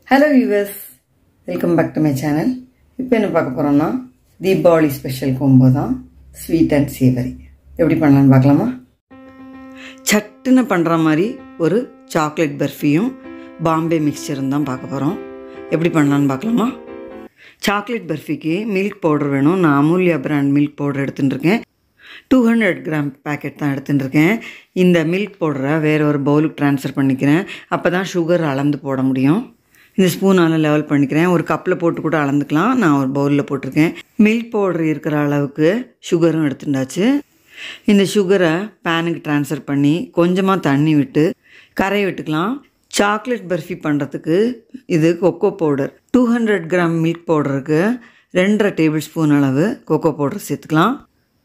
hello viewers welcome back to my channel இப்போ என்ன பார்க்க போகிறோம்னா தீபாவளி ஸ்பெஷல் கோம்போ தான் ஸ்வீட் அண்ட் சேவரி எப்படி பண்ணலான்னு பார்க்கலாமா சட்டுன்னு பண்ணுற மாதிரி ஒரு சாக்லேட் பர்ஃபியும் பாம்பே மிக்சரும் தான் பார்க்க போகிறோம் எப்படி பண்ணலான்னு பார்க்கலாமா சாக்லேட் பர்ஃபிக்கு மில்க் பவுடர் வேணும் நான் அமூல்யா பிராண்ட் மில்க் பவுடர் எடுத்துகிட்டு இருக்கேன் டூ ஹண்ட்ரட் கிராம் பேக்கெட் தான் எடுத்துகிட்டு இருக்கேன் இந்த மில்க் பவுடரை வேறு ஒரு பவுலுக்கு ட்ரான்ஸ்ஃபர் பண்ணிக்கிறேன் அப்போ தான் சுகர் அளந்து போட முடியும் இந்த ஸ்பூனால் லெவல் பண்ணிக்கிறேன் ஒரு கப்பில் போட்டு கூட அளந்துக்கலாம் நான் ஒரு பவுலில் போட்டிருக்கேன் மில்க் பவுடர் இருக்கிற அளவுக்கு சுகரும் எடுத்துட்டாச்சு இந்த சுகரை பேனுக்கு ட்ரான்ஸ்ஃபர் பண்ணி கொஞ்சமாக தண்ணி விட்டு கரைய விட்டுக்கலாம் சாக்லேட் பர்ஃபி பண்ணுறதுக்கு இது cocoa powder two hundred gram milk பவுடருக்கு ரெண்டரை டேபிள் ஸ்பூன் அளவு கொக்கோ பவுடர் சேர்த்துக்கலாம்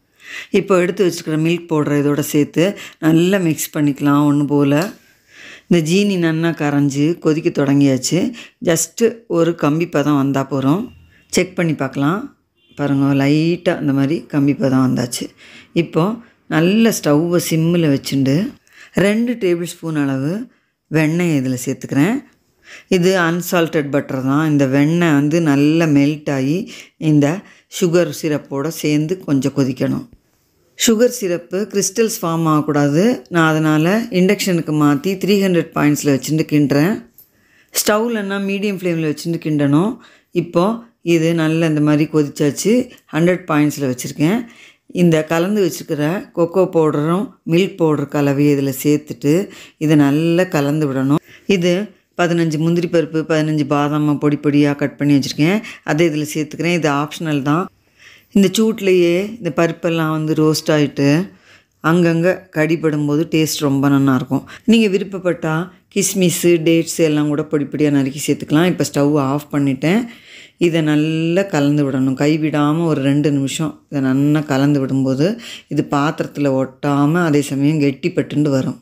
இப்போ எடுத்து வச்சுக்கிற மில்க் பவுடரை இதோட சேர்த்து நல்லா மிக்ஸ் பண்ணிக்கலாம் ஒன்று போல் இந்த ஜீனி நன்னா கரைஞ்சி கொதிக்க தொடங்கியாச்சு ஜஸ்ட்டு ஒரு கம்பி பதம் வந்தால் போகிறோம் செக் பண்ணி பார்க்கலாம் பாருங்கள் லைட்டாக அந்த மாதிரி கம்பி பதம் வந்தாச்சு இப்போது நல்ல ஸ்டவ்வை சிம்மில் வச்சுண்டு ரெண்டு டேபிள் ஸ்பூன் அளவு வெண்ணெய் இதில் சேர்த்துக்கிறேன் இது அன்சால்டட் பட்டர் தான் இந்த வெண்ணெய் வந்து நல்லா மெல்ட் ஆகி இந்த சுகர் சிரப்போடு சேர்ந்து கொஞ்சம் கொதிக்கணும் சுகர் சிரப்பு கிறிஸ்டல்ஸ் ஃபார்ம் ஆகக்கூடாது நான் அதனால் இண்டக்ஷனுக்கு மாற்றி த்ரீ ஹண்ட்ரட் பாயிண்ட்ஸில் வச்சுட்டு கிண்டுறேன் ஸ்டவ்லன்னா மீடியம் ஃப்ளேமில் வச்சுட்டு கிண்டணும் இப்போது இது நல்ல இந்த மாதிரி கொதிச்சாச்சு ஹண்ட்ரட் பாயிண்ட்ஸில் வச்சுருக்கேன் இந்த கலந்து வச்சுருக்கிற கொக்கோ பவுடரும் மில்க் பவுடர் கலவையை இதில் சேர்த்துட்டு இதை நல்லா கலந்து விடணும் இது பதினஞ்சு முந்திரி பருப்பு பதினஞ்சு பாதாம் பொடி பொடியாக கட் பண்ணி வச்சுருக்கேன் அதை இதில் சேர்த்துக்கிறேன் இது ஆப்ஷனல் தான் இந்த சூட்லேயே இந்த பருப்பெல்லாம் வந்து ரோஸ்ட் ஆகிட்டு அங்கங்கே கடிப்படும் போது டேஸ்ட் ரொம்ப நல்லாயிருக்கும் நீங்கள் விருப்பப்பட்டால் கிஸ்மிஸ்ஸு டேட்ஸு எல்லாம் கூட பொடி பொடியாக நறுக்கி சேர்த்துக்கலாம் இப்போ ஸ்டவ் ஆஃப் பண்ணிட்டேன் இதை நல்லா கலந்து விடணும் கைவிடாமல் ஒரு ரெண்டு நிமிஷம் இதை நல்லா கலந்து விடும்போது இது பாத்திரத்தில் ஒட்டாமல் அதே சமயம் கெட்டிப்பட்டுண்டு வரும்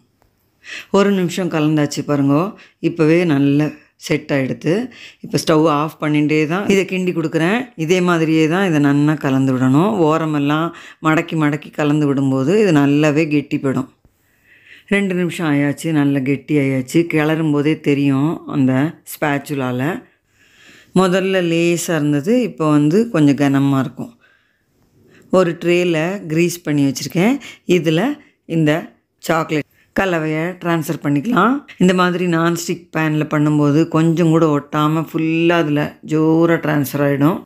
ஒரு நிமிஷம் கலந்தாச்சு பாருங்க இப்போவே நல்ல செட் ஆகிடுது இப்போ ஸ்டவ் ஆஃப் பண்ணிகிட்டே தான் இதை கிண்டி கொடுக்குறேன் இதே மாதிரியே தான் இதை நல்லா கலந்து விடணும் ஓரமெல்லாம் மடக்கி மடக்கி கலந்து விடும்போது இது நல்லாவே கெட்டிப்படும் ரெண்டு நிமிஷம் ஆயாச்சு நல்லா கெட்டி ஆயாச்சு கிளறும் போதே தெரியும் அந்த ஸ்பேச்சுலால் முதல்ல லேஸாக இருந்தது இப்போ வந்து கொஞ்சம் கனமாக இருக்கும் ஒரு ட்ரேயில் க்ரீஸ் பண்ணி வச்சுருக்கேன் இதில் இந்த சாக்லேட் கலவையை ட்ரான்ஸ்ஃபர் பண்ணிக்கலாம் இந்த மாதிரி நான்ஸ்டிக் பேனில் பண்ணும்போது கொஞ்சம் கூட ஒட்டாமல் ஃபுல்லாக அதில் ஜோராக ட்ரான்ஸ்ஃபர் ஆகிடும்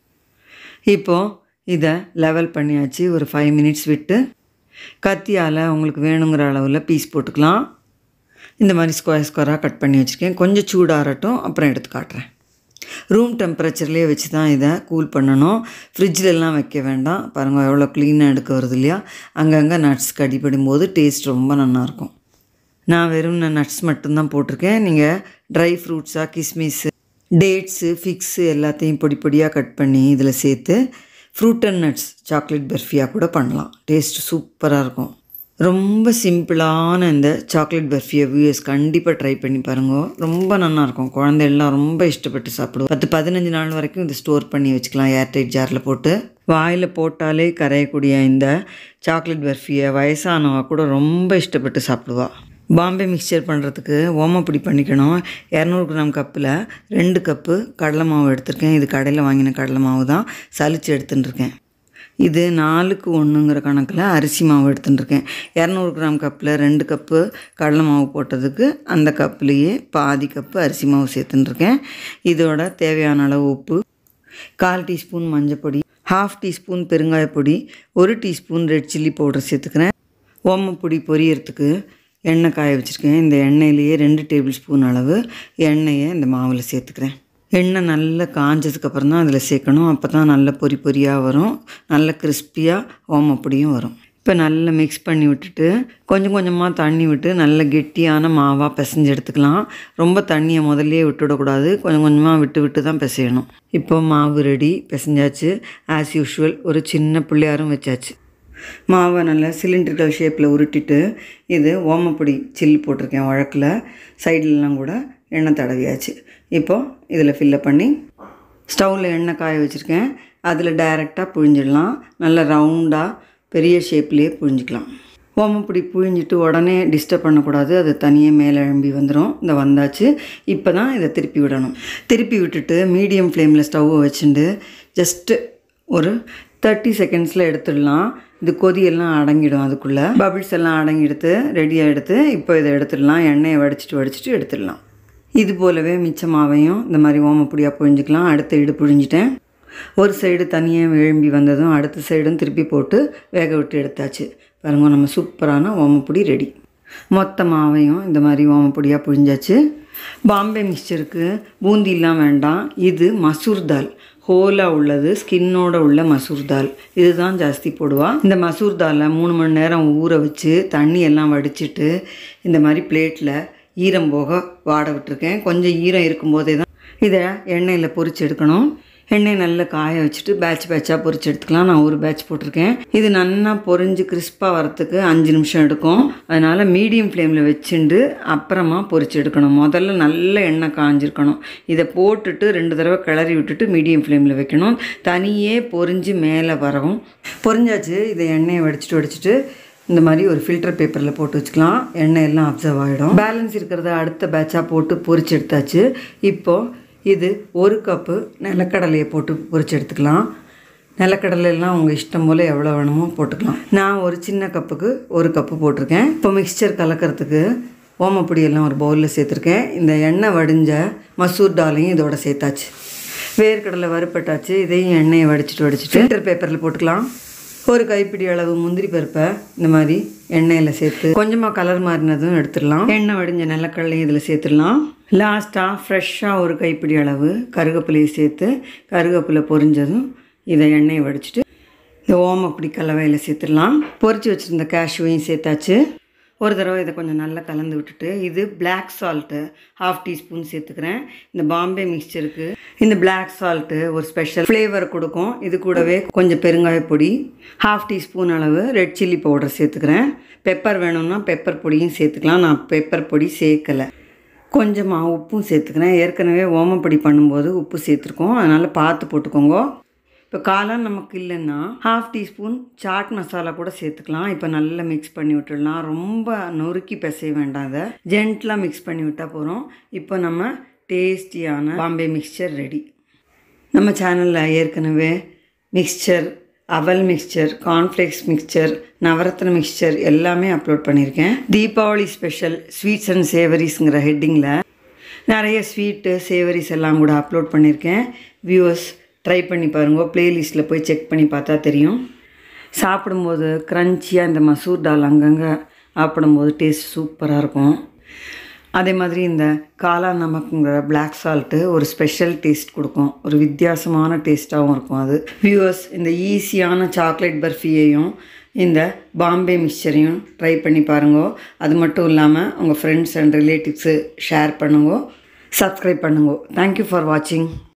இப்போது இதை லெவல் பண்ணியாச்சு ஒரு ஃபைவ் மினிட்ஸ் விட்டு கத்தியால் உங்களுக்கு வேணுங்கிற அளவில் பீஸ் போட்டுக்கலாம் இந்த மாதிரி ஸ்கொயர் ஸ்கொயராக கட் பண்ணி வச்சுருக்கேன் கொஞ்சம் சூடாகட்டும் அப்புறம் எடுத்து காட்டுறேன் ரூம் டெம்பரேச்சர்லேயே வச்சு தான் இதை கூல் பண்ணணும் ஃப்ரிட்ஜிலலாம் வைக்க வேண்டாம் பாருங்கள் எவ்வளோ க்ளீனாக எடுக்க வருது இல்லையா அங்கங்கே நட்ஸ் கடிப்படும் போது டேஸ்ட் ரொம்ப நல்லாயிருக்கும் நான் வெறும் நட்ஸ் மட்டும்தான் போட்டிருக்கேன் நீங்கள் ட்ரை ஃப்ரூட்ஸாக கிஸ்மிஸ்ஸு டேட்ஸு ஃபிக்ஸு எல்லாத்தையும் பொடி பொடியாக கட் பண்ணி இதில் சேர்த்து ஃப்ரூட் அண்ட் நட்ஸ் சாக்லேட் பர்ஃபியாக கூட பண்ணலாம் டேஸ்ட் சூப்பராக இருக்கும் ரொம்ப சிம்பிளான இந்த சாக்லேட் பர்ஃபியை வியூஎஸ் கண்டிப்பாக ட்ரை பண்ணி பாருங்க ரொம்ப நல்லாயிருக்கும் குழந்தை எல்லாம் ரொம்ப இஷ்டப்பட்டு சாப்பிடுவோம் பத்து பதினஞ்சு நாள் வரைக்கும் இதை ஸ்டோர் பண்ணி வச்சுக்கலாம் ஏர்டைட் ஜாரில் போட்டு வாயில் போட்டாலே கரையக்கூடிய இந்த சாக்லேட் பர்ஃபியை வயசானவ கூட ரொம்ப இஷ்டப்பட்டு சாப்பிடுவா பாம்பே மிக்சர் பண்ணுறதுக்கு ஓமப்பொடி பண்ணிக்கணும் இரநூறு கிராம் கப்பில் ரெண்டு கப்பு கடலை மாவு எடுத்திருக்கேன் இது கடையில் வாங்கின கடலை மாவு தான் சலிச்சு எடுத்துட்டுருக்கேன் இது நாலுக்கு ஒன்றுங்கிற கணக்கில் அரிசி மாவு எடுத்துட்டுருக்கேன் இரநூறு கிராம் கப்பில் ரெண்டு கப்பு கடலை மாவு போட்டதுக்கு அந்த கப்புலேயே பாதி கப்பு அரிசி மாவு சேர்த்துட்டுருக்கேன் இதோட தேவையான அளவு உப்பு கால் டீஸ்பூன் மஞ்சப்பொடி ஹாஃப் டீஸ்பூன் பெருங்காயப்பொடி ஒரு டீஸ்பூன் ரெட் சில்லி பவுடர் சேர்த்துக்கிறேன் ஓமப்பொடி பொரியறதுக்கு எண்ணெய் காய வச்சுருக்கேன் இந்த எண்ணெயிலேயே ரெண்டு டேபிள் ஸ்பூன் அளவு எண்ணெயை இந்த மாவில் சேர்த்துக்கிறேன் எண்ணெய் நல்லா காஞ்சதுக்கப்புறம் தான் அதில் சேர்க்கணும் அப்போ தான் நல்ல பொரி பொரியாக வரும் நல்ல கிறிஸ்பியாக ஓமப்பொடியும் வரும் இப்போ நல்லா மிக்ஸ் பண்ணி விட்டுட்டு கொஞ்சம் கொஞ்சமாக தண்ணி விட்டு நல்ல கெட்டியான மாவாக பிசைஞ்சு எடுத்துக்கலாம் ரொம்ப தண்ணியை முதல்லையே விட்டுவிடக்கூடாது கொஞ்சம் கொஞ்சமாக விட்டு விட்டு தான் பிசையணும் இப்போ மாவு ரெடி பிசைஞ்சாச்சு ஆஸ் யூஷுவல் ஒரு சின்ன பிள்ளையாரும் வச்சாச்சு மாவை நல்லா சிலிண்ட்ரிக்கல் ஷேப்பில் உருட்டிட்டு இது ஓமப்பொடி சில்லி போட்டிருக்கேன் வழக்கில் சைட்லலாம் கூட எண்ணெய் தடவியாச்சு இப்போது இதில் ஃபில்லப் பண்ணி ஸ்டவ்வில் எண்ணெய் காய வச்சுருக்கேன் அதில் டைரெக்டாக புழிஞ்சிடலாம் நல்ல ரவுண்டாக பெரிய ஷேப்லேயே புழிஞ்சிக்கலாம் ஓமப்பொடி புழிஞ்சிட்டு உடனே டிஸ்டர்ப் பண்ணக்கூடாது அது தனியாக மேலே எழும்பி வந்துடும் இந்த வந்தாச்சு இப்போ தான் இதை திருப்பி விடணும் திருப்பி விட்டுட்டு மீடியம் ஃப்ளேமில் ஸ்டவ்வை வச்சுட்டு ஜஸ்ட்டு ஒரு தேர்ட்டி செகண்ட்ஸில் எடுத்துடலாம் இது கொதியெல்லாம் அடங்கிடும் அதுக்குள்ளே பபிள்ஸ் எல்லாம் அடங்கி எடுத்து ரெடியாக எடுத்து இப்போ இதை எடுத்துடலாம் எண்ணெயை வடிச்சிட்டு வடிச்சிட்டு எடுத்துடலாம் இது போலவே மிச்ச மாவையும் இந்த மாதிரி ஓமப்பொடியாக புழிஞ்சிக்கலாம் அடுத்த இடு புழிஞ்சிட்டேன் ஒரு சைடு தனியாக எழும்பி வந்ததும் அடுத்த சைடும் திருப்பி போட்டு வேக விட்டு எடுத்தாச்சு பாருங்க நம்ம சூப்பரான ஓமப்பொடி ரெடி மொத்த மாவையும் இந்த மாதிரி ஓமப்பொடியாக புழிஞ்சாச்சு பாம்பே மிக்சருக்கு பூந்திலாம் வேண்டாம் இது மசூர் தால் ஹோலாக உள்ளது ஸ்கின்னோட உள்ள மசூர் தால் இதுதான் ஜாஸ்தி போடுவா இந்த மசூர் தாலை மூணு மணி நேரம் ஊற வச்சு தண்ணி எல்லாம் வடிச்சிட்டு இந்த மாதிரி பிளேட்டில் ஈரம் போக வாட விட்டுருக்கேன் கொஞ்சம் ஈரம் இருக்கும்போதே தான் இதை எண்ணெயில் பொரிச்சு எடுக்கணும் எண்ணெய் நல்லா காய வச்சுட்டு பேட்ச் பேட்சாக பொரிச்சு எடுத்துக்கலாம் நான் ஒரு பேட்ச் போட்டிருக்கேன் இது நல்லா பொரிஞ்சு கிறிஸ்பாக வரத்துக்கு அஞ்சு நிமிஷம் எடுக்கும் அதனால் மீடியம் ஃப்ளேமில் வச்சுண்டு அப்புறமா பொரிச்சு எடுக்கணும் முதல்ல நல்ல எண்ணெய் காஞ்சிருக்கணும் இதை போட்டுட்டு ரெண்டு தடவை கிளறி விட்டுட்டு மீடியம் ஃப்ளேமில் வைக்கணும் தனியே பொரிஞ்சு மேலே வரவும் பொரிஞ்சாச்சு இதை எண்ணெயை வடிச்சிட்டு வடிச்சிட்டு இந்த மாதிரி ஒரு ஃபில்டர் பேப்பரில் போட்டு வச்சுக்கலாம் எண்ணெய் எல்லாம் அப்சர்வ் ஆகிடும் பேலன்ஸ் இருக்கிறத அடுத்த பேட்சாக போட்டு பொரிச்சு எடுத்தாச்சு இப்போது இது ஒரு கப்பு நிலக்கடலையை போட்டு பொரிச்சு எடுத்துக்கலாம் நிலக்கடலை எல்லாம் உங்கள் இஷ்டம் போல் எவ்வளோ வேணுமோ போட்டுக்கலாம் நான் ஒரு சின்ன கப்புக்கு ஒரு கப்பு போட்டிருக்கேன் இப்போ மிக்சர் கலக்கிறதுக்கு ஓமப்பொடி எல்லாம் ஒரு பவுலில் சேர்த்துருக்கேன் இந்த எண்ணெய் வடிஞ்ச மசூர் டாலையும் இதோட சேர்த்தாச்சு வேர்க்கடலை வறுப்பட்டாச்சு இதையும் எண்ணெயை வடிச்சிட்டு வடிச்சிட்டு ஃபில்டர் பேப்பரில் போட்டுக்கலாம் ஒரு கைப்பிடி அளவு முந்திரி பருப்பை இந்த மாதிரி எண்ணெயில் சேர்த்து கொஞ்சமாக கலர் மாறினதும் எடுத்துடலாம் எண்ணெய் வடிஞ்ச நிலக்கடலையும் இதில் சேர்த்துடலாம் லாஸ்ட்டாக ஃப்ரெஷ்ஷாக ஒரு கைப்பிடி அளவு கருவேப்பிலையை சேர்த்து கருவேப்பிலை பொரிஞ்சதும் இதை எண்ணெயை வடிச்சிட்டு இந்த ஓமப்பொடி கலவையில் சேர்த்துடலாம் பொரிச்சு வச்சுருந்த கேஷ்யூவையும் சேர்த்தாச்சு ஒரு தடவை இதை கொஞ்சம் நல்லா கலந்து விட்டுட்டு இது பிளாக் சால்ட்டு ஹாஃப் டீஸ்பூன் சேர்த்துக்கிறேன் இந்த பாம்பே மிக்சருக்கு இந்த பிளாக் சால்ட்டு ஒரு ஸ்பெஷல் ஃப்ளேவர் கொடுக்கும் இது கூடவே கொஞ்சம் பெருங்காய பொடி ஹாஃப் டீஸ்பூன் அளவு ரெட் சில்லி பவுடர் சேர்த்துக்கிறேன் பெப்பர் வேணும்னா பெப்பர் பொடியும் சேர்த்துக்கலாம் நான் பெப்பர் பொடி சேர்க்கலை கொஞ்சமாக உப்பும் சேர்த்துக்கிறேன் ஏற்கனவே ஓமப்பொடி பண்ணும்போது உப்பு சேர்த்துருக்கோம் அதனால் பார்த்து போட்டுக்கோங்க இப்போ காளான் நமக்கு இல்லைன்னா ஹாஃப் டீஸ்பூன் சாட் மசாலா கூட சேர்த்துக்கலாம் இப்போ நல்லா மிக்ஸ் பண்ணி விட்டுடலாம் ரொம்ப நொறுக்கி பிசைய வேண்டாம் அதை ஜென்ட்லாக மிக்ஸ் பண்ணி விட்டால் போகிறோம் இப்போ நம்ம டேஸ்டியான பாம்பே மிக்சர் ரெடி நம்ம சேனலில் ஏற்கனவே மிக்சர் அவல் mixture cornflakes mixture Navaratna mixture எல்லாமே அப்லோட் பண்ணியிருக்கேன் தீபாவளி ஸ்பெஷல் ஸ்வீட்ஸ் அண்ட் சேவரிஸுங்கிற ஹெட்டிங்கில் நிறைய ஸ்வீட்டு சேவரிஸ் எல்லாம் கூட அப்லோட் பண்ணியிருக்கேன் வியூவர்ஸ் ட்ரை பண்ணி பாருங்க ப்ளேலிஸ்ட்டில் போய் செக் பண்ணி பார்த்தா தெரியும் சாப்பிடும்போது க்ரன்ச்சியாக இந்த மசூர் தால் அங்கங்கே சாப்பிடும்போது டேஸ்ட் சூப்பராக இருக்கும் அதே மாதிரி இந்த காலா நமக்குங்கிற பிளாக் சால்ட்டு ஒரு ஸ்பெஷல் டேஸ்ட் கொடுக்கும் ஒரு வித்தியாசமான டேஸ்ட்டாகவும் இருக்கும் அது வியூவர்ஸ் இந்த ஈஸியான சாக்லேட் பர்ஃபியையும் இந்த பாம்பே மிக்சரையும் ட்ரை பண்ணி பாருங்க அது மட்டும் இல்லாமல் உங்கள் ஃப்ரெண்ட்ஸ் அண்ட் ரிலேட்டிவ்ஸு ஷேர் பண்ணுங்க சப்ஸ்கிரைப் பண்ணுங்க தேங்க்யூ ஃபார் வாட்சிங்